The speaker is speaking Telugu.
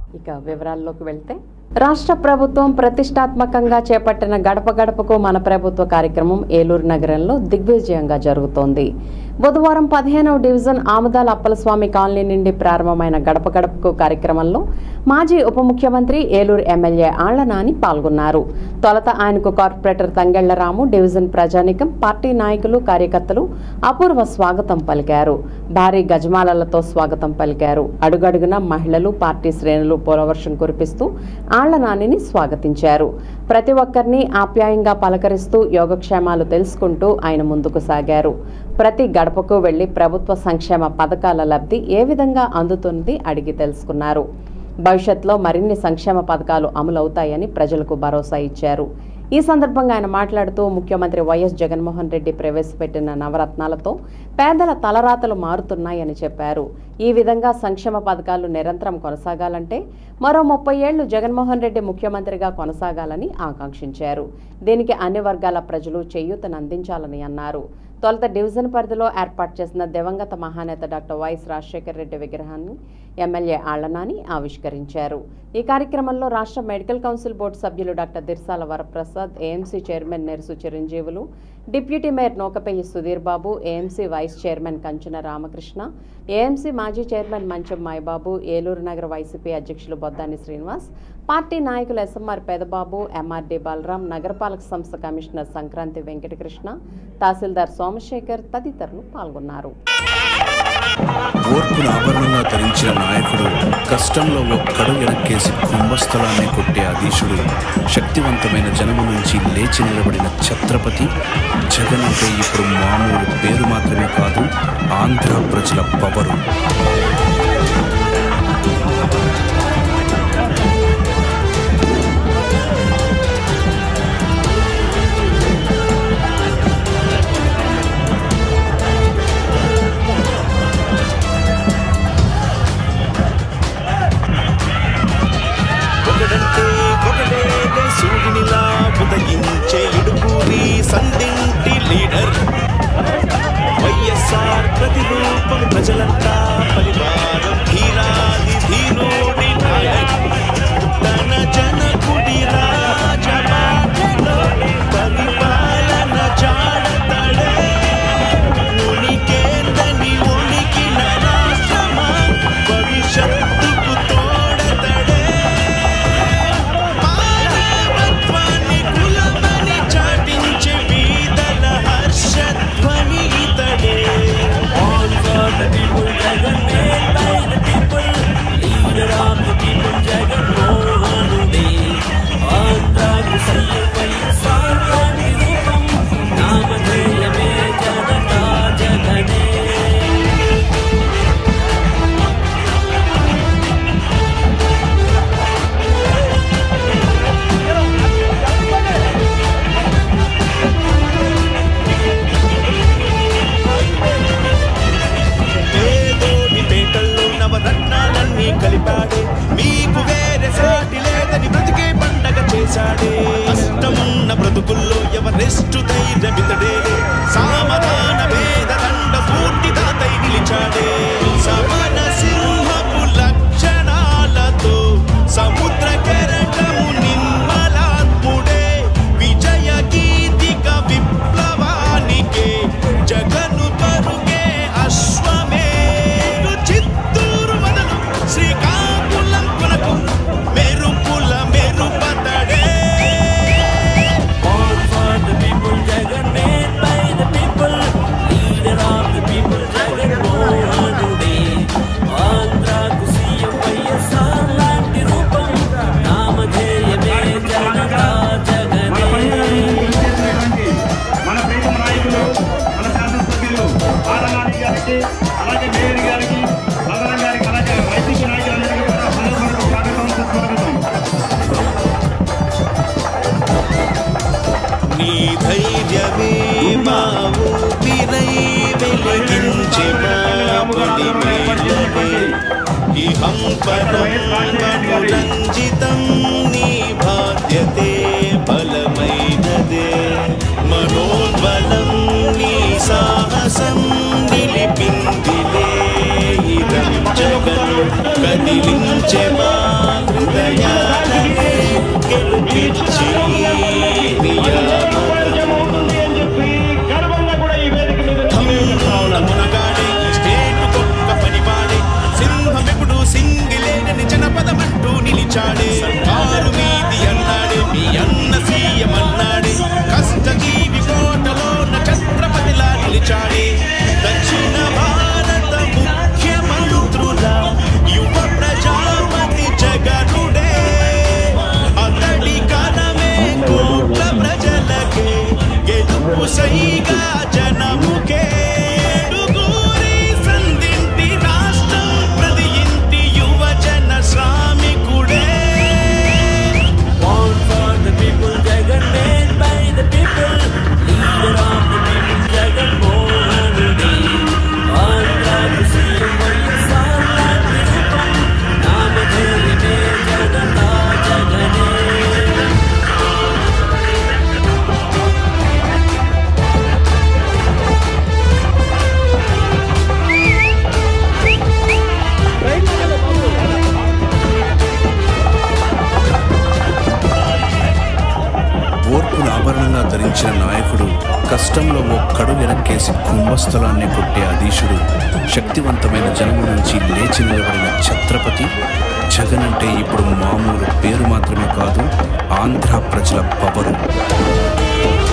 ఇక వివరాల్లోకి వెళ్తే రాష్ట్ర ప్రభుత్వం ప్రతిష్టాత్మకంగా చేపట్టిన గడప గడపకు మన ప్రభుత్వ కార్యక్రమం ఏలూరు నగరంలో దిగ్విజయంగా జరుగుతోంది బుధవారం పదిహేనవ డివిజన్ ఆముదాల అప్పలస్వామి కాలనీ నుండి ప్రారంభమైన గడప గడపకు కార్యక్రమంలో మాజీ ఉప ముఖ్యమంత్రి ఏలూరు ఎమ్మెల్యే ఆళ్ల నాని పాల్గొన్నారు తొలుత ఆయనకు కార్పొరేటర్ తంగెళ్ల రాము డివిజన్ ప్రజానికం పార్టీ నాయకులు కార్యకర్తలు అపూర్వ స్వాగతం పలికారు భారీ గజమాలలతో స్వాగతం పలికారు అడుగడుగున మహిళలు పార్టీ శ్రేణులు పూలవర్షం కురిపిస్తూ ఆళ్ల నానిని స్వాగతించారు ప్రతి ఒక్కరిని ఆప్యాయంగా పలకరిస్తూ యోగక్షేమాలు తెలుసుకుంటూ ఆయన ముందుకు సాగారు ప్రతి గడపకు వెళ్లి ప్రభుత్వ సంక్షేమ పథకాల లబ్ధి ఏ విధంగా అందుతుంది అడిగి తెలుసుకున్నారు భవిష్యత్తులో మరిన్ని సంక్షేమ పథకాలు అమలవుతాయని ప్రజలకు భరోసా ఇచ్చారు ఈ సందర్భంగా ఆయన మాట్లాడుతూ ముఖ్యమంత్రి వైఎస్ జగన్మోహన్ రెడ్డి ప్రవేశపెట్టిన నవరత్నాలతో పేదల తలరాతలు మారుతున్నాయని చెప్పారు ఈ విధంగా సంక్షేమ పథకాలు నిరంతరం కొనసాగాలంటే మరో ముప్పై ఏళ్లు జగన్మోహన్ రెడ్డి ముఖ్యమంత్రిగా కొనసాగాలని ఆకాంక్షించారు దీనికి అన్ని వర్గాల ప్రజలు చేయూతనందించాలని అన్నారు తొలుత డివిజన్ పరిధిలో ఏర్పాటు చేసిన దివంగత మహానేత డాక్టర్ వైఎస్ రాజశేఖర రెడ్డి విగ్రహాన్ని ఎమ్మెల్యే ఆళ్లనాని ఆవిష్కరించారు ఈ కార్యక్రమంలో రాష్ట్ర మెడికల్ కౌన్సిల్ బోర్డు సభ్యులు doctor Dirsala Varaprasad AMC chairman Nerusu Chiranjeevulu deputy mayor Nokapeyyi Sudheer Babu AMC vice chairman Kanchuna Ramakrishna AMC మాజీ చైర్మన్ మంచం మాయబాబు ఏలూరు నగర వైసీపీ అధ్యక్షులు బొద్దాని శ్రీనివాస్ పార్టీ నాయకులు ఎస్ఎంఆర్ పెదబాబు ఎంఆర్డి బలరాం నగరపాలక సంస్థ కమిషనర్ సంక్రాంతి వెంకటకృష్ణ తహసీల్దార్ సోమశేఖర్ తదితరులు పాల్గొన్నారు ఓర్పును ఆభరణంగా ధరించిన నాయకుడు కష్టంలో ఒక్కడు వెనక్కేసి కుంభస్థలాన్ని కొట్టే అధీశుడు శక్తివంతమైన జనము నుంచి లేచి నిలబడిన ఛత్రపతి జగన్ అంటే ఇప్పుడు మామూలు పేరు మాత్రమే కాదు ఆంధ్ర ప్రజల పవరు ఒకడంటే ఒకడే సూర్యునిలా ఉదయించే ఇడుపూరి సందింటి లీడర్ వైఎస్ఆర్ ప్రతిరూపం ప్రజలంతా పరివారం ధీరాది ధీరుడి నాయక్ తన జనకుడి రాజబాటలో పరిపాలన చాడతడే ఉనికేందని ఉనికిన రాష్ట్రమా భవిష్యత్తుకు తోడతడే మానవత్వాన్ని కులమని చాటించే వీధల హర్షధ్వని ఇతడే All for the people, Jagan made by the people, leader of the people, Jagan Mohan Reddy. ఆంధ్రాకు సయ్యపై సాగాని రూపం నామధేయమే జనతా జగనే పేదోడి పేటల్లో నవరత్నాలన్నీ కలిపాడే మీకు వేరే సాటి లేదని బ్రతికే పండగ చేశాడే కష్టమున్న బ్రతుకుల్లో ఎవరెస్టు ధైర్యమితడే సామధాన వేద దండ పూర్తి తాతై నిలిచాడే సమన సింహపు లక్షణాలతో సముద్ర కెరటము నిమ్మలాత్ముడే విజయ గీతిక విప్లవానికే జగను పరుగే అశ్వమే చిత్తూరు మొదలు శ్రీకాకుళం కొరకు మెరుపుల మెరుపతడే All for the people, Jagan made by the people, leader of the people, Jagan Mohan Reddy. ఆంధ్రాకు సీఎం వైఎస్ఆర్ లాంటి రూపం నామధేయమే జనతా జగనే మన ప్రీతమ నాయకులు మన శాసనసభ్యులు ఆడనాని గారికి అలాగే మేయర్ గారికి బలరాం గారికి అలాగే వైసీపీ నాయకులందరికీ కూడా హృదయపూర్వక స్వాగతం సుస్వాగతం నీ ధైర్యమే మా ఊపిరై వెలిగించే మా పడి మేలనే ఇహం పరమనురంజితం నీ బాధ్యతే బలమైనదే మనోబలం నీ సాహసం నిలిపిందిలే ఇదం జగన్ కదిలించే మా గెలిపించి నియామక మునగాడే స్టేట్ గొప్ప పనివాడే సింహమెప్పుడు సింగిలేనని జనపదమంటూ నిలిచాడే సర్కారు మీది అన్నాడే మీ అన్న సీఎం అన్నాడే కష్టజీవి కోటలోన ఛత్రపతిలా నిలిచాడే దక్షిణ భారత ముఖ్యమంత్రుల యువ ప్రజాపతి జగనుడే అతడి కనమే కోట్ల ప్రజలకే గెలుపు సైగా జనముకే ఏడుగురి సంధింటి రాష్ట్రం ప్రతి ఇంటి యువజన శ్రామికుడే Born for the people, Jagan made by the people. Leader of the people, Jagan Mohan Reddy. Andhra Pradesh, YSR లాంటి రూపం. నామధేయమే జగన్నా జగనే. ఓర్పును ఆభరణంగా ధరించిన నాయకుడు కష్టంలో ఒక్కడు వెనక్కేసి కుంభస్థలాన్ని కొట్టే అధీశుడు శక్తివంతమైన జనము నుంచి లేచి నిలబడిన ఛత్రపతి జగన్ అంటే ఇప్పుడు మామూలు పేరు మాత్రమే కాదు ఆంధ్ర ప్రజల పవరు